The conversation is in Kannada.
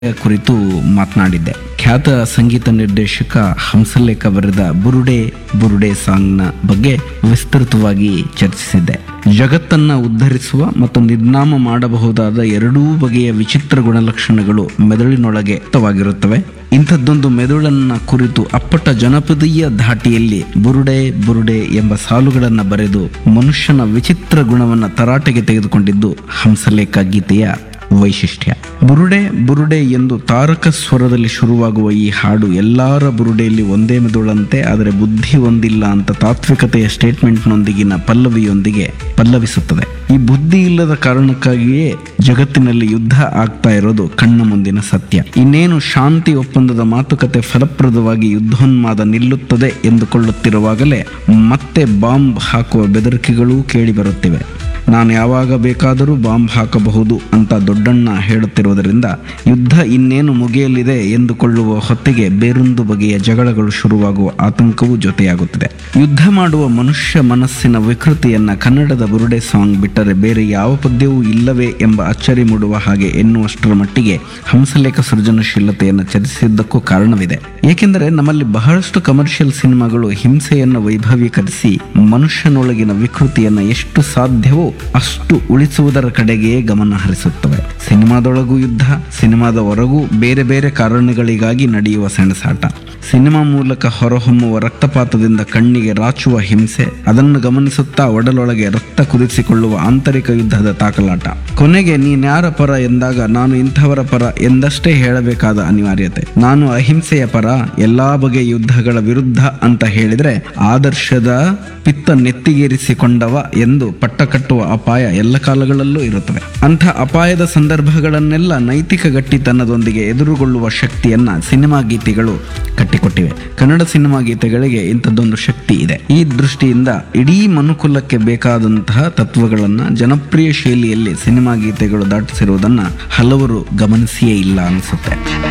ಕುರಿತು ಮಾತನಾಡಿದ್ದೆ ಖ್ಯಾತ ಸಂಗೀತ ನಿರ್ದೇಶಕ ಹಂಸಲೇಖ ಬರೆದ ಬುರುಡೆ ಬುರುಡೆ ಸಾಂಗ್ನ ಬಗ್ಗೆ ವಿಸ್ತೃತವಾಗಿ ಚರ್ಚಿಸಿದ್ದೆ ಜಗತ್ತನ್ನ ಉದ್ಧರಿಸುವ ಮತ್ತು ನಿರ್ನಾಮ ಮಾಡಬಹುದಾದ ಎರಡೂ ಬಗೆಯ ವಿಚಿತ್ರ ಗುಣಲಕ್ಷಣಗಳು ಮೆದುಳಿನೊಳಗೆ ವ್ಯಕ್ತವಾಗಿರುತ್ತವೆ ಇಂಥದ್ದೊಂದು ಮೆದುಳನ್ನ ಕುರಿತು ಅಪ್ಪಟ ಜನಪದೀಯ ಧಾಟಿಯಲ್ಲಿ ಬುರುಡೆ ಬುರುಡೆ ಎಂಬ ಸಾಲುಗಳನ್ನು ಬರೆದು ಮನುಷ್ಯನ ವಿಚಿತ್ರ ಗುಣವನ್ನ ತರಾಟೆಗೆ ತೆಗೆದುಕೊಂಡಿದ್ದು ಹಂಸಲೇಖ ಗೀತೆಯ ವೈಶಿಷ್ಟ್ಯ ಬುರುಡೆ ಬುರುಡೆ ಎಂದು ತಾರಕ ಸ್ವರದಲ್ಲಿ ಶುರುವಾಗುವ ಈ ಹಾಡು ಎಲ್ಲಾರ ಬುರುಡೆಯಲ್ಲಿ ಒಂದೇ ಮೆದುಳಂತೆ ಆದರೆ ಬುದ್ಧಿ ಒಂದಿಲ್ಲ ಅಂತ ತಾತ್ವಿಕತೆಯ ಸ್ಟೇಟ್ಮೆಂಟ್ನೊಂದಿಗಿನ ಪಲ್ಲವಿಯೊಂದಿಗೆ ಪಲ್ಲವಿಸುತ್ತದೆ ಈ ಬುದ್ಧಿ ಇಲ್ಲದ ಕಾರಣಕ್ಕಾಗಿಯೇ ಜಗತ್ತಿನಲ್ಲಿ ಯುದ್ಧ ಆಗ್ತಾ ಇರೋದು ಕಣ್ಣ ಮುಂದಿನ ಸತ್ಯ ಇನ್ನೇನು ಶಾಂತಿ ಒಪ್ಪಂದದ ಮಾತುಕತೆ ಫಲಪ್ರದವಾಗಿ ಯುದ್ಧೋನ್ಮಾದ ನಿಲ್ಲುತ್ತದೆ ಎಂದುಕೊಳ್ಳುತ್ತಿರುವಾಗಲೇ ಮತ್ತೆ ಬಾಂಬ್ ಹಾಕುವ ಬೆದರಿಕೆಗಳೂ ಕೇಳಿಬರುತ್ತಿವೆ ನಾನು ಯಾವಾಗ ಬೇಕಾದರೂ ಬಾಂಬ್ ಹಾಕಬಹುದು ಅಂತ ದೊಡ್ಡಣ್ಣ ಹೇಳುತ್ತಿರುವುದರಿಂದ ಯುದ್ಧ ಇನ್ನೇನು ಮುಗಿಯಲಿದೆ ಎಂದುಕೊಳ್ಳುವ ಹೊತ್ತಿಗೆ ಬೇರೊಂದು ಬಗೆಯ ಜಗಳಗಳು ಶುರುವಾಗುವ ಆತಂಕವೂ ಜೊತೆಯಾಗುತ್ತಿದೆ ಯುದ್ಧ ಮಾಡುವ ಮನುಷ್ಯ ಮನಸ್ಸಿನ ವಿಕೃತಿಯನ್ನ ಕನ್ನಡದ ಬುರುಡೆ ಸಾಂಗ್ ಬಿಟ್ಟರೆ ಬೇರೆ ಯಾವ ಪದ್ಯವೂ ಇಲ್ಲವೇ ಎಂಬ ಅಚ್ಚರಿ ಮೂಡುವ ಹಾಗೆ ಎನ್ನುವಷ್ಟರ ಮಟ್ಟಿಗೆ ಹಂಸಲೇಖ ಸೃಜನಶೀಲತೆಯನ್ನು ಚರ್ಚಿಸಿದ್ದಕ್ಕೂ ಕಾರಣವಿದೆ ಏಕೆಂದರೆ ನಮ್ಮಲ್ಲಿ ಬಹಳಷ್ಟು ಕಮರ್ಷಿಯಲ್ ಸಿನಿಮಾಗಳು ಹಿಂಸೆಯನ್ನು ವೈಭವೀಕರಿಸಿ ಮನುಷ್ಯನೊಳಗಿನ ವಿಕೃತಿಯನ್ನು ಎಷ್ಟು ಸಾಧ್ಯವೋ ಅಷ್ಟು ಉಳಿಸುವುದರ ಕಡೆಗೆ ಗಮನ ಹರಿಸುತ್ತವೆ ಸಿನಿಮಾದೊಳಗೂ ಯುದ್ಧ ಸಿನಿಮಾದ ಹೊರಗೂ ಬೇರೆ ಬೇರೆ ಕಾರಣಗಳಿಗಾಗಿ ನಡೆಯುವ ಸೆಣಸಾಟ ಸಿನಿಮಾ ಮೂಲಕ ಹೊರಹೊಮ್ಮುವ ರಕ್ತಪಾತದಿಂದ ಕಣ್ಣಿಗೆ ರಾಚುವ ಹಿಂಸೆ ಅದನ್ನು ಗಮನಿಸುತ್ತಾ ಒಡಲೊಳಗೆ ರಕ್ತ ಕುದಿಸಿಕೊಳ್ಳುವ ಆಂತರಿಕ ಯುದ್ಧದ ತಾಕಲಾಟ ಕೊನೆಗೆ ನೀನ್ಯಾರ ಪರ ಎಂದಾಗ ನಾನು ಇಂಥವರ ಪರ ಎಂದಷ್ಟೇ ಹೇಳಬೇಕಾದ ಅನಿವಾರ್ಯತೆ ನಾನು ಅಹಿಂಸೆಯ ಪರ ಎಲ್ಲಾ ಬಗೆಯ ಯುದ್ಧಗಳ ವಿರುದ್ಧ ಅಂತ ಹೇಳಿದ್ರೆ ಆದರ್ಶದ ಪಿತ್ತ ನೆತ್ತಿಗೇರಿಸಿಕೊಂಡವ ಎಂದು ಪಟ್ಟ ಕಟ್ಟುವ ಅಪಾಯ ಎಲ್ಲ ಕಾಲಗಳಲ್ಲೂ ಇರುತ್ತವೆ ಅಂಥ ಅಪಾಯದ ಸಂದರ್ಭಗಳನ್ನೆಲ್ಲ ನೈತಿಕ ಗಟ್ಟಿತನದೊಂದಿಗೆ ಎದುರುಗೊಳ್ಳುವ ಶಕ್ತಿಯನ್ನ ಸಿನಿಮಾ ಗೀತೆಗಳು ಕಟ್ಟಿಕೊಟ್ಟಿವೆ ಕನ್ನಡ ಸಿನಿಮಾ ಗೀತೆಗಳಿಗೆ ಇಂಥದ್ದೊಂದು ಶಕ್ತಿ ಇದೆ ಈ ದೃಷ್ಟಿಯಿಂದ ಇಡೀ ಮನುಕುಲಕ್ಕೆ ಬೇಕಾದಂತಹ ತತ್ವಗಳನ್ನ ಜನಪ್ರಿಯ ಶೈಲಿಯಲ್ಲಿ ಸಿನಿಮಾ ಗೀತೆಗಳು ದಾಟಿಸಿರುವುದನ್ನ ಹಲವರು ಗಮನಿಸಿಯೇ ಇಲ್ಲ ಅನಿಸುತ್ತೆ